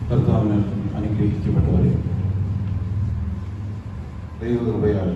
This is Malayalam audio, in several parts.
കർത്താവിന് അനുഗ്രഹിക്കപ്പെട്ടവരെ ദൈവകൃപയാൽ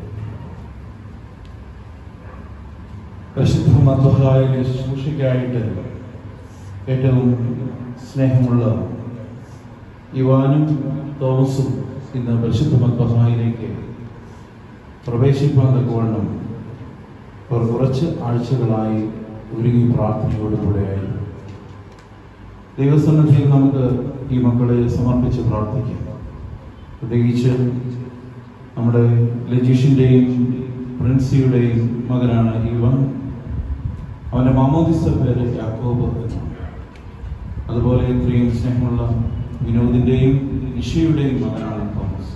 പരിശുദ്ധ മധ്വഹായിലെ ശുശ്രൂഷയ്ക്കായിട്ട് ഏറ്റവും സ്നേഹമുള്ള യുവാനും തോമസും ഇന്ന് പരിശുദ്ധ മധ്വഹായിലേക്ക് പ്രവേശിപ്പാൻ തക്കവണ്ണം അവർ കുറച്ച് ആഴ്ചകളായി ഒരുങ്ങി പ്രാർത്ഥനയോടുകൂടെയായി ദൈവസന്നിധിയിൽ നമുക്ക് ഈ മക്കളെ സമർപ്പിച്ച് പ്രാർത്ഥിക്കാം പ്രത്യേകിച്ച് നമ്മുടെ ലജീഷിൻ്റെയും പ്രിൻസിയുടെയും മകനാണ് ഇവൻ അവൻ്റെ മാമോദിസ പേര് യാക്കോബ് എന്നാണ് അതുപോലെ ഇത്രയും സ്നേഹമുള്ള വിനോദിൻ്റെയും നിഷയുടെയും മകനാണ് തോമസ്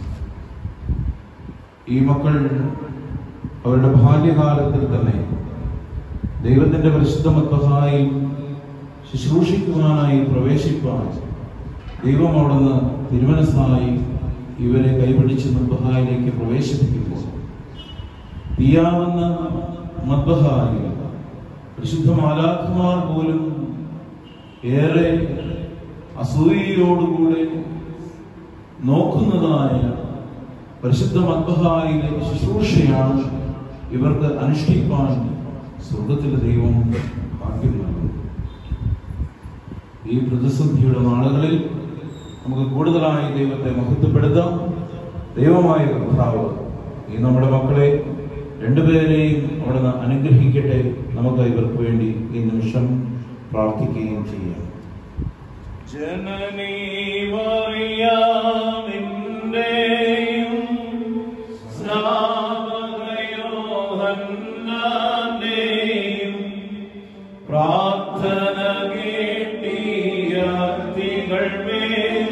ഈ മക്കൾ അവരുടെ ബാല്യകാലത്തിൽ തന്നെ ദൈവത്തിൻ്റെ പരിശുദ്ധ മത്വഹായി ശുശ്രൂഷിക്കുവാനായി പ്രവേശിപ്പാൻ ദൈവം അവിടുന്ന് തിരുമനസ്സായി ഇവരെ കൈപിടിച്ച് മദ്ബഹായിലേക്ക് പ്രവേശിപ്പിക്കുമ്പോൾ പിയാവുന്ന മദ്ബഹായി പരിശുദ്ധ മാലാഖമാർ പോലും ഏറെ അസൂയയോടുകൂടെ നോക്കുന്നതായ പരിശുദ്ധ മദ്ബഹായിലെ ശുശ്രൂഷയാണ് ഇവർക്ക് അനുഷ്ഠിപ്പാൻ സ്വർഗത്തിലെ ദൈവം ഭാഗ്യം നൽകുന്നു ഈ പ്രതിസന്ധിയുടെ നാളുകളിൽ നമുക്ക് കൂടുതലായി ദൈവത്തെ മഹത്വപ്പെടുത്താം ദൈവമായ കർത്താവ് ഈ നമ്മുടെ മക്കളെ രണ്ടുപേരെയും അവിടുന്ന് അനുഗ്രഹിക്കട്ടെ നമുക്ക് ഇവർക്ക് വേണ്ടി ഈ നിമിഷം പ്രാർത്ഥിക്കുകയും ചെയ്യാം ജനനീ മറിയാമിന്റെയും സ്നാപകയോഹന്നാന്റെയും പ്രാർത്ഥന കേട്ടിയാർത്തികൾ മേൽ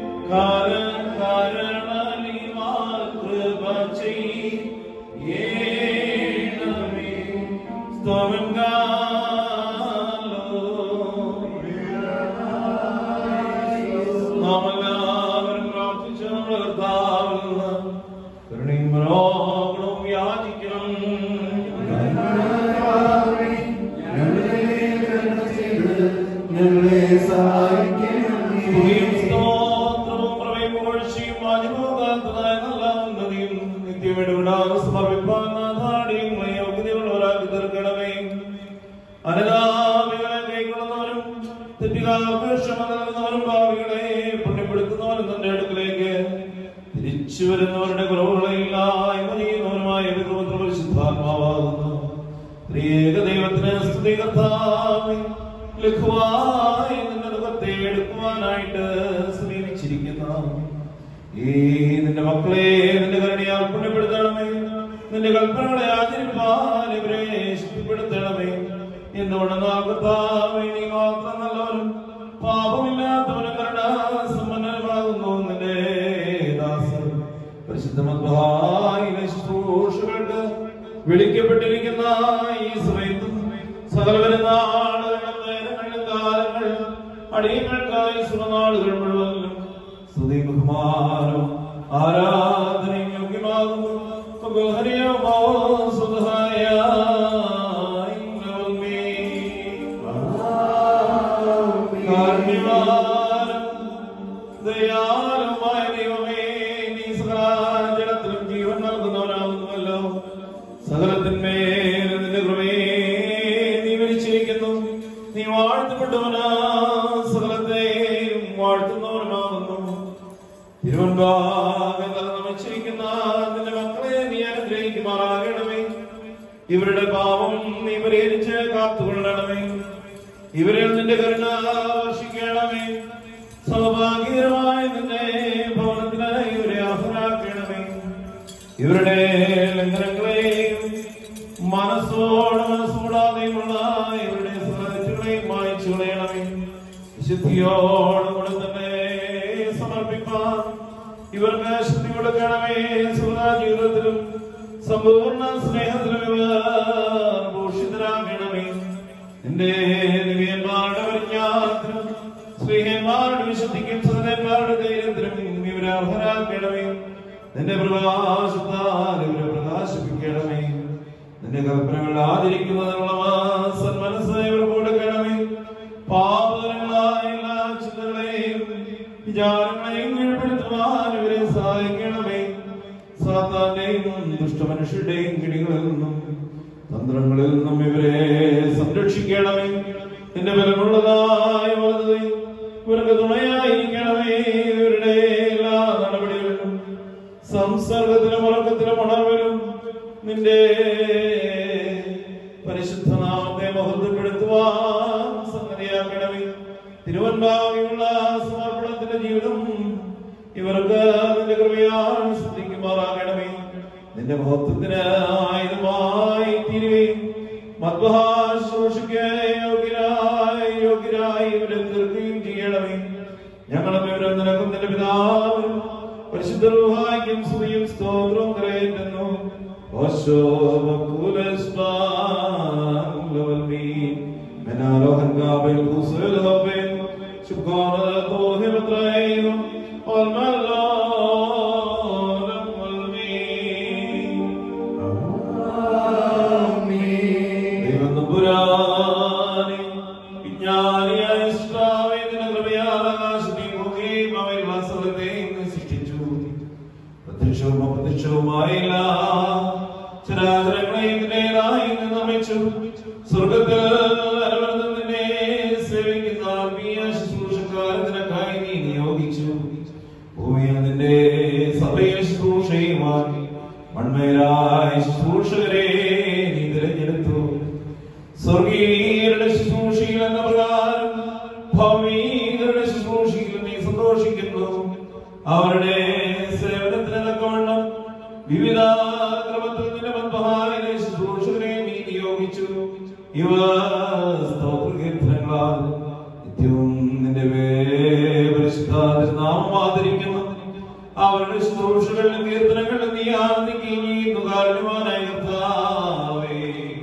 കാലകരണലിമാർ കൃപ ചെയ്യണമേ സ്തോമങ്കാലോ നാമെല്ലാവരും പ്രാർത്ഥിച്ച നമ്മുടെ കർത്താവിൽ നിന്ന് കരുണയും മനോഗുണവും യാചിക്കണം സ്തുതിയും സ്തോത്രവും പ്രഭയും പുകഴ്ചയും വാജിബോധാന്തതായ നല്ല ഉന്നതിയും നിത്യമിടവിടാതെ സമർപ്പിപ്പാൻ നാഥാടിയും യോഗ്യതയുള്ളവരാക്കി തീർക്കണമേ അനലാമികളെ കൈക്കൊള്ളുന്നവരും തെറ്റുകാർക്ക് ക്ഷമ നൽകുന്നവരും ഭാവികളെ പുണ്യപ്പെടുത്തുന്നവരും തന്റെ അടുക്കലേക്ക് തിരിച്ചു വരുന്നവരുടെ കുറവുകളെ ഇല്ലായ്മ ചെയ്യുന്നവരുമായ വിക്രമത്ര പരിശുദ്ധാത്മാവാകുന്നു ത്രിയേക ദൈവത്തിന് സ്തുതി കർത്താവേ ലഘുവായി നിന്റെ മുഖത്തെ എടുക്കുവാനായിട്ട് സമീപിച്ചിരിക്കുന്ന ഈ നിന്റെ മക്കളെ നിന്റെ കരുണയാൽ പുണ്യപ്പെടുത്തണമേ നിന്റെ കൽപ്പനകളെ ആചരിപ്പാൻ ഇവരെ ശക്തിപ്പെടുത്തണമേ എന്തുകൊണ്ടെന്നാ കർത്താവേ നീ മാത്രം നല്ലവരും പാപമില്ലാത്തവനും കരുണ സമ്പന്നനുമാകുന്നു നിന്റെ ദാസർ പരിശുദ്ധ മദ്ബഹായിലെ ശുശ്രൂഷകൾക്ക് വിളിക്കപ്പെട്ടിരിക്കുന്ന ഈ സമയത്തും സകല പെരുന്നാളുകളും നേരങ്ങളിലും കാലങ്ങളിലും അടിയങ്ങൾക്കായി സുഖനാളുകൾ മുഴുവനും സ്തുതി ബഹുമാനവും ആരാധനയും യോഗ്യമാകുന്നു ബഹുഹരിയമോ സുഖായ ദയാലുമായ ദൈവമേ നീ സകലജലത്തിലും ജീവൻ നൽകുന്നവനാകുന്നുവല്ലോ സകലത്തിന്മേൽ നിന്റെ കൃപയെ നീ വിരിച്ചിരിക്കുന്നു നീ വാഴ്ത്തപ്പെട്ടവനാ സകലത്തെയും വാഴ്ത്തുന്നവനാകുന്നു തിരുവൻപാകം നമിച്ചിരിക്കുന്ന നിന്റെ മക്കളെ നീ അനുഗ്രഹിക്കുമാറാകണമേ ഇവരുടെ പാപം നീ പരിഹരിച്ച് കാത്തുകൊള്ളണമേ ഇവരിൽ നിന്റെ കരുണ വർഷിക്കണമേ സൗഭാഗ്യകരമായ നിന്റെ ഭവനത്തിനായി ഇവരെ അർഹരാക്കണമേ ഇവരുടെ ലംഘനങ്ങളെയും മനസ്സോട് മനസ്സൂടാതെയുമുള്ള ഇവരുടെ സഹജങ്ങളെയും മായച്ചു കളയണമേ വിശുദ്ധിയോടുകൂടെ തന്നെ സമർപ്പിപ്പാൻ ഇവർക്ക് ശക്തി കൊടുക്കണമേ സുഖ ജീവിതത്തിലും സമ്പൂർണ്ണ സ്നേഹത്തിലും ഇവർ ഭൂഷിതരാകണമേ നിന്റെ ദിവ്യന്മാരുടെ പരിജ്ഞാനത്തിനും സ്ത്രീഹന്മാരുടെ വിശുദ്ധിക്കും സഹനന്മാരുടെ ധൈര്യത്തിനും ഇവരെ അർഹരാക്കണമേ നിന്റെ പ്രകാശത്താൽ ഇവരെ പ്രകാശിപ്പിക്കണമേ നിന്റെ കൽപ്പനകൾ ആചരിക്കുന്നതിനുള്ള സന്മനസ് ഇവർ കൊടുക്കണമേ പാപകരങ്ങളായ എല്ലാ ചിന്തകളെയും വിചാരങ്ങളെയും കീഴ്പ്പെടുത്തുവാൻ ഇവരെ സഹായിക്കണമേ സാത്താന്റെയും ദുഷ്ടമനുഷ്യരുടെയും കിടികളിൽ നിന്നും തന്ത്രങ്ങളിൽ നിന്നും ഇവരെ സംരക്ഷിക്കണമേ നിന്റെ ബലമുള്ളതായ വലതുകൈ ഇവർക്ക് തുണയായിരിക്കണമേ ഇവരുടെ എല്ലാ നടപടികളിലും സംസർഗത്തിലും ഉറക്കത്തിലും ഉണർവിലും നിന്റെ പരിശുദ്ധ നാമത്തെ മഹത്വപ്പെടുത്തുവാൻ സംഗതിയാക്കണമേ തിരുവൻപാകെയുള്ള സമർപ്പണത്തിന്റെ ജീവിതം ഇവർക്ക് നിന്റെ കൃപയാൽ ശ്രദ്ധിക്കുമാറാകണമേ നിന്റെ മഹത്വത്തിന് ആയുധമായി തീരുകയും മദ്വഹാശോഷിക്ക് യോഗ്യരായി യോഗ്യരായി ഇവരെ തീർക്കുകയും ചെയ്യണമേ ഞങ്ങളും ഇവരെ നിനക്കും നിന്റെ പിതാവിനും പരിശുദ്ധ റൂഹായിക്കും സ്തുതിയും സ്തോത്രവും കരയേറ്റുന്നു ഓശോ منالوهن قابل وصل هبين شكرا طوهم طريهم والملال والمين ദൈവം തമ്പുരാനെ, വിജ്ഞാനിയായ സൃഷ്ടാവേ, നിന്റെ കൃപയാൽ ആകാശത്തെയും ഭൂമിയെയും അവയിലുള്ള സകലത്തെയും നീ സൃഷ്ടിച്ചു. പ്രത്യക്ഷവും അപ്രത്യക്ഷവുമായ എല്ലാ ചരാചരങ്ങളെയും നിന്റേതായി നീ നിർമ്മിച്ചു. സ്വർഗ്ഗത്തിൽ അനവരതം നിന്നെ സേവിക്കുന്ന ആത്മീയ ശുശ്രൂഷക്കാരെ നിനക്കായി നീ നിയോഗിച്ചു ഭൂമിയിൽ നിന്റെ സഭയെ ശുശ്രൂഷ ചെയ്യുവാൻ മൺമേലായ ശുശ്രൂഷകരെ നീ തിരഞ്ഞെടുത്തു സ്വർഗീയരുടെ ശുശ്രൂഷയിൽ എന്ന പ്രകാരം ഭൗമീകരുടെ ശുശ്രൂഷയിൽ നീ സന്തോഷിക്കുന്നു അവരുടെ സേവനത്തിന് തക്കവണ്ണം വിവിധ ക്രമത്തിൽ നിന്റെ ബന്ധഹായ ശുശ്രൂഷകരെ നീ നിയോഗിച്ചു ഇവ സ്തോത്രകീർത്തനങ്ങളാൽ നിത്യവും നിന്റെ പരിശുദ്ധാമം ആദരിക്കുന്നു അവരുടെ ശുശ്രൂഷകളിലും കീർത്തനങ്ങളിലും നീ ആനന്ദിക്കുകയും ചെയ്യുന്നു കാരണവാനായ കർത്താവേ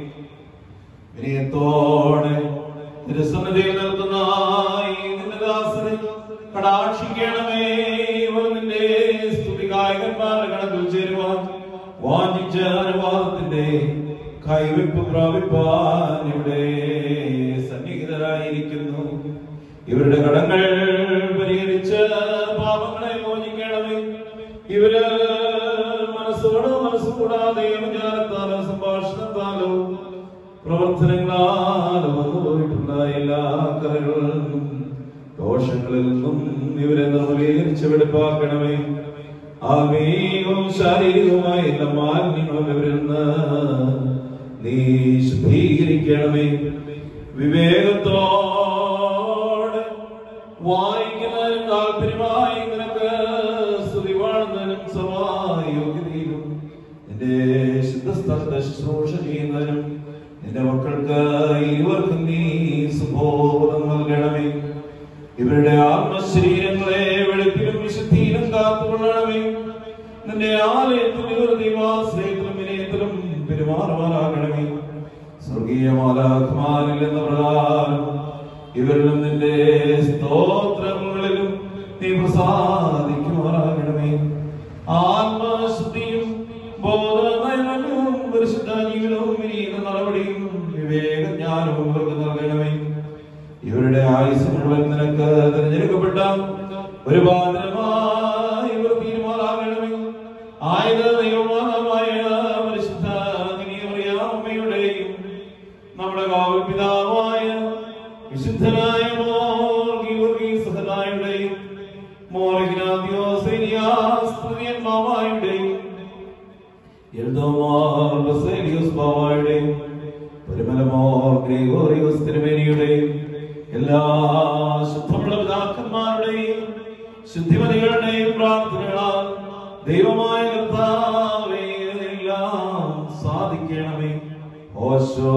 വിനയത്തോടെ തിരുസന്നിധിയിൽ നിൽക്കുന്ന ഈ നിന്റെ ദാസനെ കടാക്ഷിക്കണമേ ഇവർ നിന്റെ സ്തുതി ഗായകന്മാരുടെ കണക്കിൽ ചേരുവാൻ വാഞ്ചിച്ച അനുവാദത്തിന്റെ കൈവെപ്പ് പ്രാപിപ്പാൻ ഇവിടെ സന്നിഹിതരായിരിക്കുന്നു ഇവരുടെ കടങ്ങൾ പരിഹരിച്ച് പാപങ്ങളെ മോചിക്കണമേ ഇവര് മനസ്സോട് മനസ്സ് കൂടാതെ വിചാരത്താലോ സംഭാഷണത്താലോ പ്രവർത്തനങ്ങളാൽ വന്നുപോയിട്ടുള്ള എല്ലാ കറകളിൽ നിന്നും ദോഷങ്ങളിൽ നിന്നും ഇവരെ നിർമ്മലീകരിച്ച് വെടുപ്പാക്കണമേ ആത്മീയവും ശാരീരികവുമായ എല്ലാ മാലിന്യങ്ങളും ഇവരിൽ നിന്ന് നീ ശുദ്ധീകരിക്കണമേ വിവേകത്തോടെ വായിക്കുന്നതിനും താല്പര്യമായി നിനക്ക് സ്തുതി വാഴുന്നതിനും സർവായ യോഗ്യതയിലും നിന്റെ ശുദ്ധസ്ഥലത്തെ ശുശ്രൂഷ ചെയ്യുന്നതിനും നിന്റെ മക്കൾക്ക് ഇരുവർക്കും നീ സുബോധം നൽകണമേ ഇവരുടെ ആത്മശരീരങ്ങളെ വെളുപ്പിലും വിശുദ്ധിയിലും കാത്തുകൊള്ളണമേ നിന്റെ ആലയത്തിൽ ഇവർ ദൈവാശ്രയത്തിലും വിനയത്തിലും പെരുമാറുമാറാകണമേ സ്വർഗീയ മാലാഖമാരിൽ എന്ന പ്രകാരം ഇവരിലും നിന്റെ സ്തോത്രങ്ങളിലും നീ പ്രസാദിക്കുമാറാകണമേ ആത്മശുദ്ധിയും ബോധനൈർമല്യവും പരിശുദ്ധ ജീവിതവും വിനീത നടപടിയും വിവേകജ്ഞാനവും ഇവർക്ക് നൽകണമേ ഇവരുടെ ആയുസ് മുഴുവൻ നിനക്ക് തിരഞ്ഞെടുക്കപ്പെട്ട ഒരു പാത്രമായി ഇവർ തീരുമാനാകണമേ ആയുധ ദൈവമാനമായ പരിശുദ്ധ അമ്മയുടെയും നമ്മുടെ കാവൽ പിതാവായ വിശുദ്ധനായ മോർ ഗീവർഗീസ് സഹനായുടെയും മോർ ഇഗ്നാത്യോസ് സ്തുതിയൻ മാമായുടെയും എൽദോമാർ ബസേലിയോസ് ബാവായുടെയും പരിമലമോർ ഗ്രിഗോറിയോസ് തിരുമേനിയുടെയും എല്ലാ ശുദ്ധമുള്ള പിതാക്കന്മാരുടെയും ശുദ്ധിമതികളുടെയും പ്രാർത്ഥനകളാൽ ദൈവമായ കർത്താവേ എല്ലാം സാധിക്കണമേ ഓശോ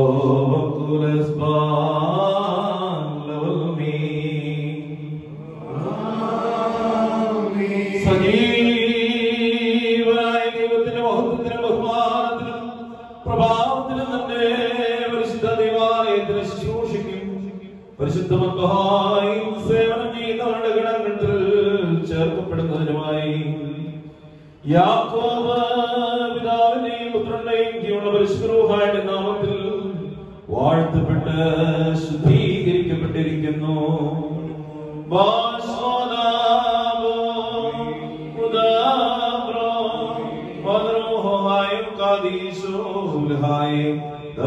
സജീവനായ ദൈവത്തിന്റെ മഹത്വത്തിനും ബഹുമാനത്തിനും പ്രഭാവത്തിനും തന്നെ പരിശുദ്ധ ദൈവാലയത്തിന് ശുശ്രൂഷിക്കും പരിശുദ്ധ മദ്ബഹായും സേവനം ചെയ്യുന്നവരുടെ ഗണങ്ങളിൽ ചേർക്കപ്പെടുന്നതിനുമായി യാക്കോബ് പിതാവിന്റെയും പുത്രന്റെയും ജീവനുള്ള പരിശുദ്ധരൂഹായുടെ നാമത്തിൽ വാഴ്ത്തപ്പെട്ട് ശുദ്ധീകരിക്കപ്പെട്ടിരിക്കുന്നു വാശോദാ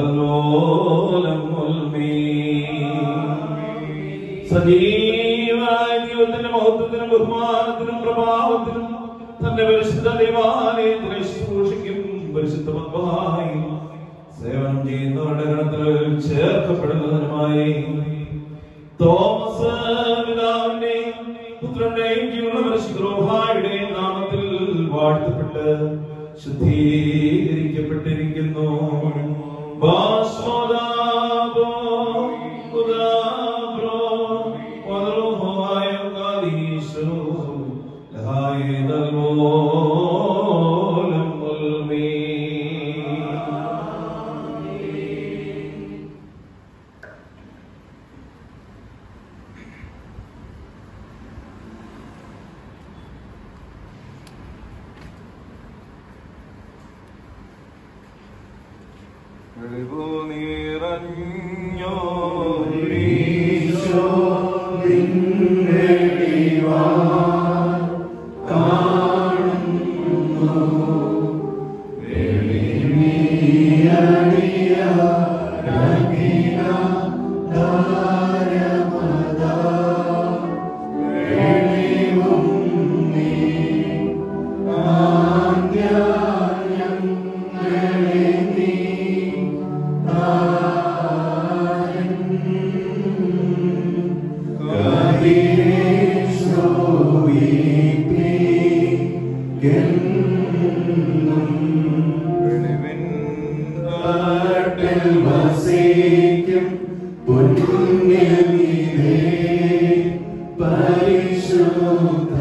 തലോലം ഉൽമീ. സജീവനായ ദൈവത്തിന്റെ മഹത്വത്തിനും ബഹുമാനത്തിനും പ്രഭാവത്തിനും തന്റെ പരിശുദ്ധ ദൈവാലയത്തിലെ ശുശ്രൂഷയ്ക്കും പരിശുദ്ധ പത്മമായി സേവനം ചെയ്യുന്നവരുടെ ഗണത്തിൽ ചേർക്കപ്പെടുന്നതിനുമായി തോമസ് പിതാവിന്റെയും പുത്രന്റെയും ജീവനുള്ള പരിശുദ്ധോഹായുടെയും നാമത്തിൽ വാഴ്ത്തപ്പെട്ട് ശുദ്ധീകരിക്കപ്പെട്ടിരിക്കുന്നു ബാസ്മോദാബോ ഉദാബ്രോ വദറുഹോയ ഉഗാദീശു ലഹായദൽമോലം ഉൽമീ വെളിവു നിറഞ്ഞോരീശോ വെളിവിൻ കാട്ടിൽ വസിക്കും പുണ്യമീതേ പരിശുദ്ധ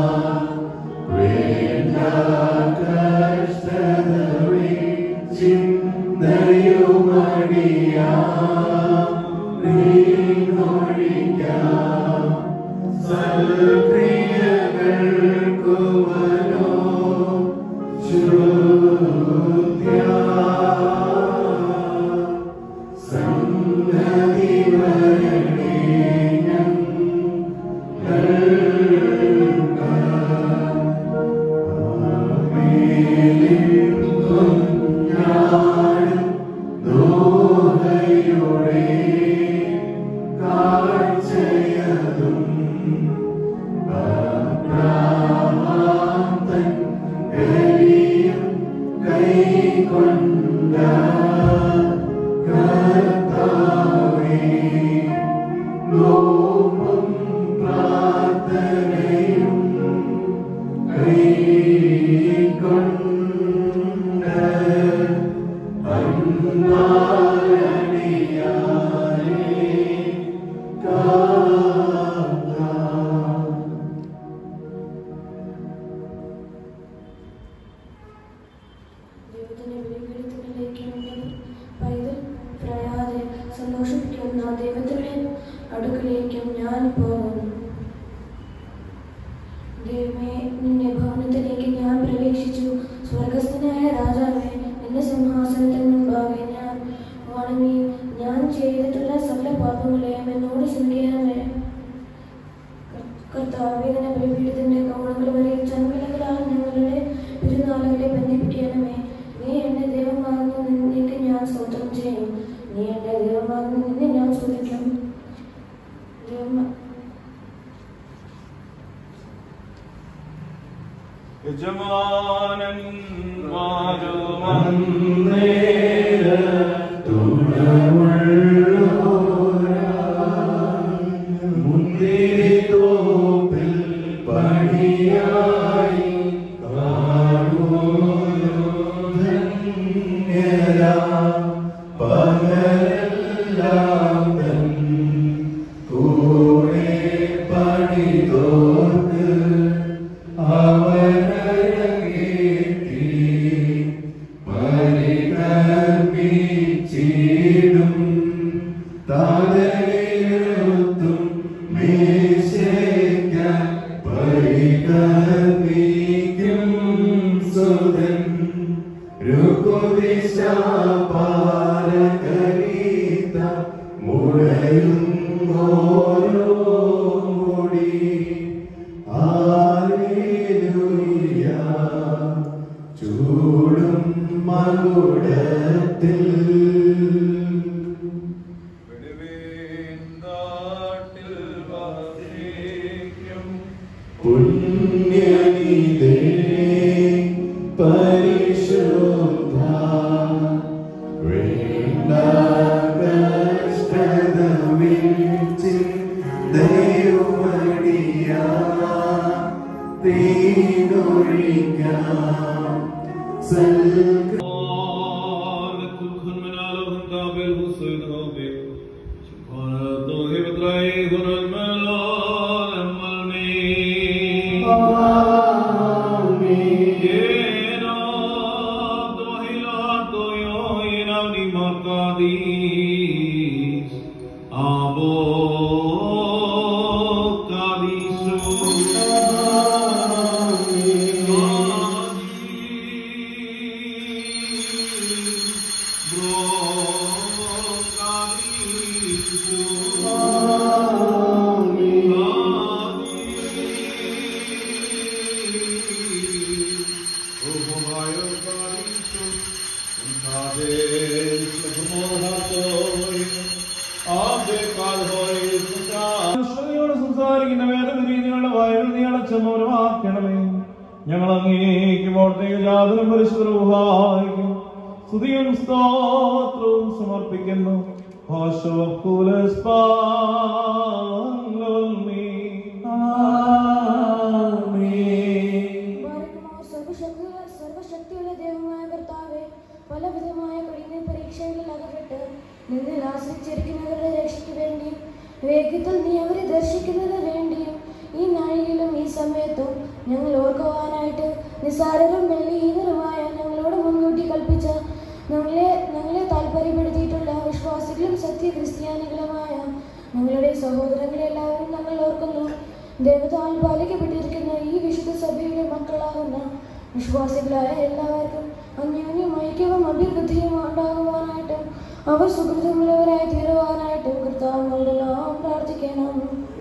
വേണ്ട കഷ്ടതവേ ചിന്തയുമടിയാ നീങ്ങൊഴിക്കാം സൽക്രിയകൾക്കു മനോ ശ്രുത്യാ സംഗതി വരണേ കാഴ്ചയതും അബ്രഹാം എലിയും കൈക്കൊണ്ട കർത്താവേ നോമ്പും പ്രാർത്ഥനയും കൈക്കൊണ്ട് അൻപാലണിയായേ കാക്കാം ദൈവത്തിന്റെ ബലിപീഠത്തിലേക്ക് പൈതൽ പ്രയാതെ സന്തോഷിപ്പിക്കുന്ന ദൈവത്തിന്റെ അടുക്കിലേക്കും ഞാൻ പോകുന്നു ദൈവമേ നിന്റെ ഭവനത്തിലേക്ക് ഞാൻ പ്രവേശിച്ചു സ്വർഗസ്ഥനായ രാജാവേ എന്റെ സിംഹാസനത്തിന് മുമ്പാകെ ഞാൻ വണങ്ങി ഞാൻ ചെയ്തിട്ടുള്ള സകല പാപങ്ങളെയും എന്നോട് ക്ഷമിക്കണമേ കർത്താവേ നിന്റെ ബലിപീഠത്തിന്റെ കൗണങ്ങൾ വരെ ചങ്ങലകളാൽ ഞങ്ങളുടെ പെരുന്നാളുകളെ ബന്ധിപ്പിക്കണമേ നീ എന്റെ ദൈവമാകുന്നു നിന്നേക്ക് ഞാൻ സ്തോത്രം ചെയ്യും നീ എന്റെ ദൈവമാകുന്നു നിന്നെ ഞാൻ സ്തുതിക്കും ദൈവമ- മുന്തിരിത്തോപ്പിൽ പണിയായി പകലെല്ലാം തൻ കൂടെ പണിതോർക്ക് അവനരങ്ങേറ്റി പരികർപ്പിച്ചിടും താതനെഴുത്തും മേശയ്ക്ക പരികർപ്പിക്കും സുതൻ രുക്കുദിശ പാലകരീത മുഴയും ഓരോ മുടി ആലേലുയ്യ ചൂടും മകുടത്തിൽ പുണ്യനിധേ പരിശുദ്ധ വേണ്ട കഷ്ടത വീഴ്ച ദൈവമടിയ തീനൊഴിക്കാം സൽക്ക ഈശോയോട് സംസാരിക്കുന്ന വേദവിരീതികളുടെ വായുകൾ നീ അടച്ചമൂലമാക്കണമേ ഞങ്ങൾ അങ്ങേക്കും അവിടത്തേക്ക് ജാതനും പരിശുദ്ധവും സ്തുതിയും സ്തോത്രവും സമർപ്പിക്കുന്നു ഹോശോ ബാരക്കുമോ സർവശക്തി സർവശക്തിയുള്ള ദൈവമായ കർത്താവെ പലവിധമായ കഠിന പരീക്ഷകളിൽ അകപ്പെട്ട് നിന്നിൽ ആശ്രയിച്ചിരിക്കുന്നവരുടെ രക്ഷയ്ക്ക് വേണ്ടിയും വേഗത്തിൽ നീ അവരെ ദർശിക്കുന്നത് വേണ്ടിയും ഈ നാഴികയിലും ഈ സമയത്തും ഞങ്ങൾ ഓർക്കുവാനായിട്ട് നിസ്സാരരും ബലഹീനരുമായ ഞങ്ങളോട് മുൻകൂട്ടി കൽപ്പിച്ച ഞങ്ങളെ ഞങ്ങളെ താല്പര്യപ്പെടുത്തിയിട്ടുള്ള വിശ്വാസികളും സത്യ ക്രിസ്ത്യാനികളുമായ ഞങ്ങളുടെ സഹോദരങ്ങളെ എല്ലാവരും ഞങ്ങൾ ഓർക്കുന്നു ദൈവത്താൽ പാലിക്കപ്പെട്ടിരിക്കുന്ന ഈ വിശുദ്ധ സഭയുടെ മക്കളാകുന്ന വിശ്വാസികളായ എല്ലാവർക്കും അന്യോന്യം ഐക്യവും അഭിവൃദ്ധിയും ഉണ്ടാകുവാനായിട്ടും അവർ സുഹൃത്തുമുള്ളവരായി തീരുവാനായിട്ടും കർത്താവിനോട് നാം പ്രാർത്ഥിക്കണം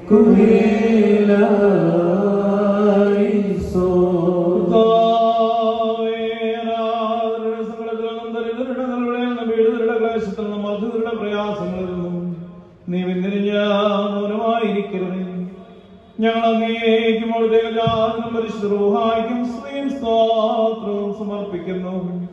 നീ വിന്തിരിഞ്ഞ മൗനമായിരിക്കരുതേ ഞങ്ങൾ അങ്ങേക്കും അവിടുത്തെ ജാതനും പരിശുദ്ധൂഹായിക്കും സ്ത്രീയും സ്തോത്രവും സമർപ്പിക്കുന്നു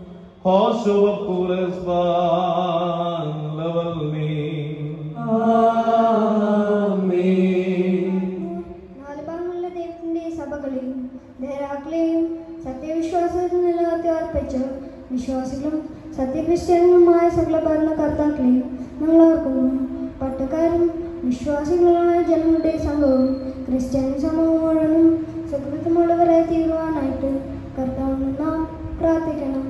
നാല് ഭാഗങ്ങളുള്ള ദൈവത്തിന്റെ സഭകളെയും ധേരാക്കളെയും സത്യവിശ്വാസത്തിൽ നിലനിർത്തി അർപ്പിച്ച വിശ്വാസികളും സത്യക്രിസ്ത്യാനികളുമായ സകല ഭരണകർത്താക്കളെയും ഞങ്ങൾ ഓർക്കുന്നു പട്ടക്കാരും വിശ്വാസികളുമായ ജനങ്ങളുടെ സംഘവും ക്രിസ്ത്യാനി സമൂഹം മുഴുവനും സുഹൃത്തുമുള്ളവരായി തീരുവാനായിട്ട് കർത്താവിന് നാം പ്രാർത്ഥിക്കണം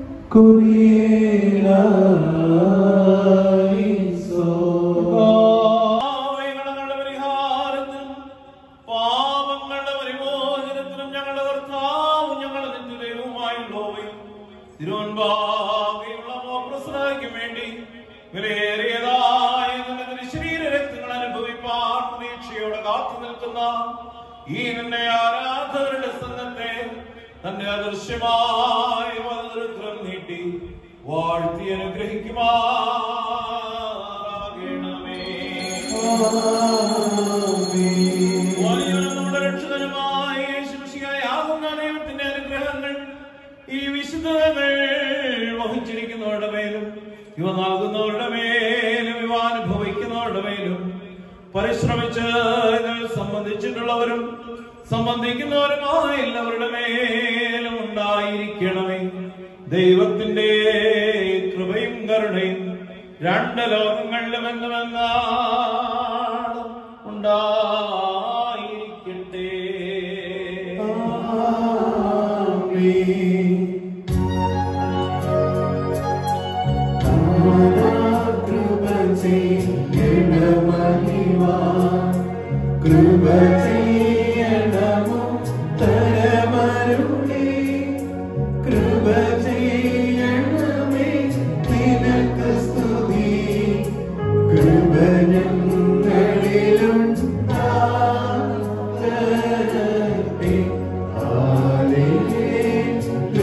ഞങ്ങളുടെ പരിഹാരത്തിനും പാപങ്ങളുടെ പരിമോചനത്തിനും ഞങ്ങളുടെ കർത്താവും ഞങ്ങളുടെ നിത്യദൈവവുമായുള്ളവയും തിരുവൻപാകെയുള്ള മോപ്രസനായ്ക്കും വേണ്ടി വിലയേറിയതായ നിന്റെ ശരീര രക്തങ്ങൾ അനുഭവിപ്പാൻ പ്രതീക്ഷയോടെ കാത്തു നിൽക്കുന്ന ഈ നിന്റെ ആരാധകരുടെ സംഘത്തെ തന്റെ അദൃശ്യമായ വലതുരുദ്രം നീട്ടി വാഴ്ത്തി അനുഗ്രഹിക്കുമാറാകണമേ വലിയവനും നമ്മുടെ രക്ഷകനുമായ യേശുമിശിഹായാകുന്ന ദൈവത്തിന്റെ അനുഗ്രഹങ്ങൾ ഈ വിശുദ്ധതകൾ വഹിച്ചിരിക്കുന്നവരുടെ മേലും ഇവ നൽകുന്നവരുടെ മേലും ഇവ അനുഭവിക്കുന്നവരുടെ മേലും പരിശ്രമിച്ച് ഇതിൽ സംബന്ധിച്ചിട്ടുള്ളവരും സംബന്ധിക്കുന്നവരുമായ എല്ലാവരുടെ മേലും ഉണ്ടായിരിക്കണമേ ദൈവത്തിന്റെ കൃപയും കരുണയും രണ്ട് ലോകങ്ങളിലും എന്നുമെന്നാണ് ഉണ്ടായിരിക്കട്ടെ കൃപ ചെയ്യണമഹിവാ കൃപ ചെയ്യണമോ തരമരുളി കൃപ ചെയ്യണമേ നിനക്ക് സ്തുതി കൃപ ഞങ്ങളിലുണ്ടാകട്ടെ. ഹാലേലൂയ.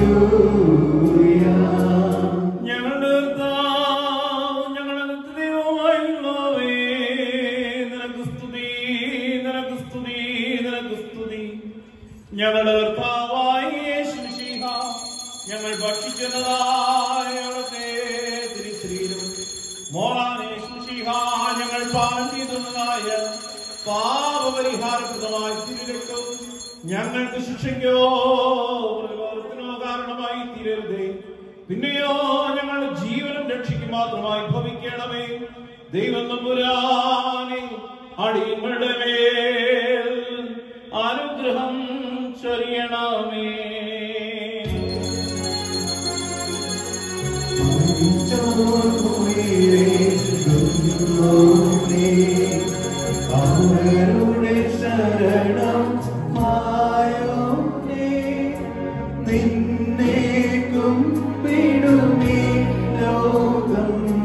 ഞങ്ങളുടെ കർത്താവായ യേശുമിശിഹ, ഞങ്ങൾ ഭക്ഷിക്കുന്നതായ അവിടുത്തെ തിരുശരീരം മോളാൻ യേശുമിശിഹ, ഞങ്ങൾ പാനം ചെയ്തുന്നതായ പാപപരിഹാരപ്രദമായ തിരുരക്തവും ഞങ്ങൾക്ക് ശിക്ഷയ്ക്കോ പ്രതികാരത്തിനോ കാരണമായി തീരരുതേ പിന്നെയോ ഞങ്ങളുടെ ജീവനും രക്ഷയ്ക്ക് മാത്രമായി ഭവിക്കണമേ ദൈവം നമ്പുരാനെ അടിയങ്ങളുടെ മേൽ അനുഗ്രഹം ചൊരിയണമേ അവരുടെ ശരണം മായോനേ നിന്നെ കുമ്പിടുമീ ലോകം